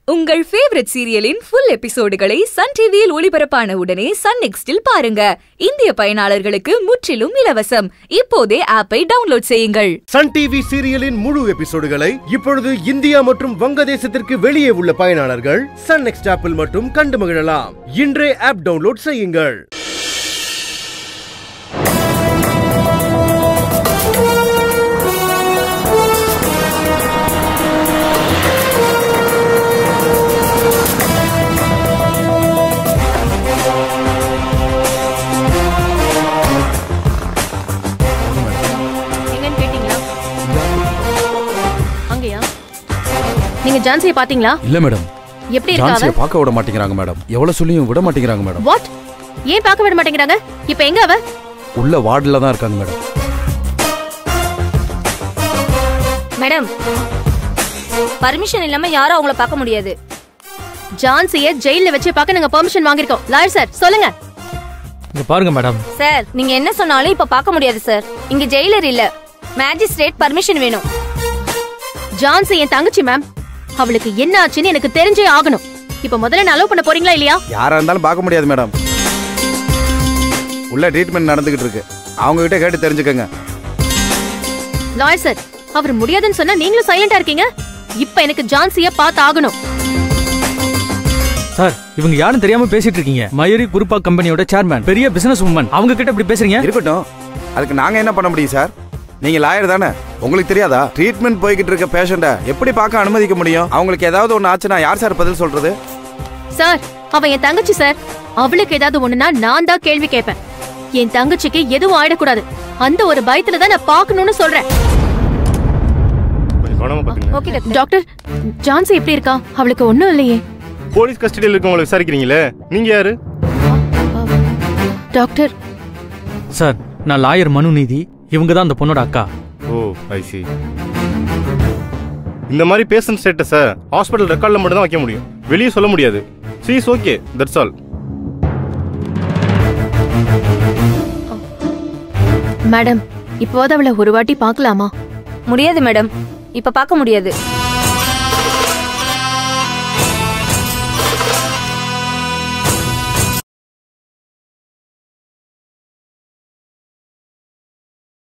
உங்கள் ஃபேவரட் சீரியலின் ஃபுல் எபிசோடுகளை சன் டிவியில் ஒளிபரப்பான உடனே சன் நெக்ஸ்டில் பாருங்க இந்திய பயனாளர்களுக்கு முற்றிலும் இலவசம் இப்போதே ஆப்பை டவுன்லோட் செய்யுங்கள் சன் டிவி சீரியலின் முழு எபிசோடுகளை இப்பொழுது இந்தியா மற்றும் வங்கதேசத்திற்கு வெளியே உள்ள பயனாளர்கள் சன் நெக்ஸ்ட் ஆப்பில் மட்டும் கண்டு மகிழலாம் இன்றே ஆப் டவுன்லோட் செய்யுங்கள் எங்கன்னு கேட்டீங்களா அங்கயா நீங்க ஜான்சியை பாத்தீங்களா இல்ல மேடம் எப்படி இருக்கா ஜான்சியை அவ பார்க்க விட மாட்டேங்கிறாங்க மேடம் எவ்வளவு சொல்லியும் விட மாட்டேங்கிறாங்க மேடம் வாட் ஏன் பார்க்க விட மாட்டேங்கிறாங்க இப்போ எங்க அவ உள்ள வார்டில் தான் இருக்காங்க மேடம் மேடம் பர்மிஷன் இல்லாம யாரும் அவங்கள பார்க்க முடியாது ஜான்சியை ஜெயில்ல வச்சு பார்க்க நாங்க பெர்மிஷன் வாங்கிருக்கோம் லாயர் சார் சொல்லுங்க இங்க பாருங்க மேடம் சார் நீங்க என்ன சொன்னாலும் இப்ப பார்க்க முடியாது சார் இங்க ஜெயிலர் இல்ல மேஜிஸ்ட்ரேட் பர்மிஷன் வேணும் ஜான்சி என் தங்கச்சி மேம் அவளுக்கு என்ன ஆச்சுன்னு எனக்கு தெரிஞ்சே ஆகணும் இப்போ முதல்ல நான் அலோவ் பண்ண போறீங்களா இல்லையா யாரா இருந்தாலும் பார்க்க முடியாது மேடம் உள்ள ட்ரீட்மெண்ட் நடந்துகிட்டு இருக்கு அவங்க கிட்ட கேட்டு தெரிஞ்சுக்கங்க லாயர் சார் அவர் முடியாதுன்னு சொன்னா நீங்களும் சைலண்டா இருக்கீங்க இப்போ எனக்கு ஜான்சிய பார்த்து ஆகணும் சார் இவங்க யாரும் தெரியாம பேசிட்டு இருக்கீங்க மயூரி குருப்பா கம்பெனியோட சேர்மேன் பெரிய பிசினஸ் உமன் அவங்க கிட்ட இப்படி பேசுறீங்க இருக்கட்டும் அதுக்கு நாங்க என்ன பண்ண முடியும் சார் நீங்க லாயர் தானே உங்களுக்கு தெரியாதா ட்ரீட்மெண்ட் போய்கிட்டு இருக்க பேஷண்ட எப்படி பார்க்க அனுமதிக்க முடியும் அவங்களுக்கு ஏதாவது ஒன்று ஆச்சுன்னா யார் சார் பதில் சொல்றது சார் அவ என் தங்கச்சி சார் அவளுக்கு ஏதாவது ஒண்ணுனா நான் தான் கேள்வி கேட்பேன் என் தங்கச்சிக்கு எதுவும் ஆயிடக்கூடாது அந்த ஒரு பயத்துல தான் நான் பார்க்கணும்னு சொல்றேன் கொஞ்சம் கவனமா பாத்துங்க ஓகே டாக்டர் டாக்டர் ஜான்சி எப்படி இருக்கா அவளுக்கு ஒண்ணும் இல்லையே போலீஸ் கஸ்டடியில் இருக்கவங்களை விசாரிக்கிறீங்களே நீங்க யாரு டாக்டர் சார் நான் லாயர் மனு நீதி இவங்க தான் அந்த பொண்ணோட அக்கா ஓ ஐ சி இந்த மாதிரி பேஷண்ட் ஸ்டேட்டஸை ஹாஸ்பிட்டல் ரெக்கார்டில் மட்டும் தான் வைக்க முடியும் வெளியே சொல்ல முடியாது cheese okay that's all madam இப்போது அவளை ஒரு வாட்டி பார்க்கலாமா முடியாது மேடம் இப்ப பார்க்க முடியாது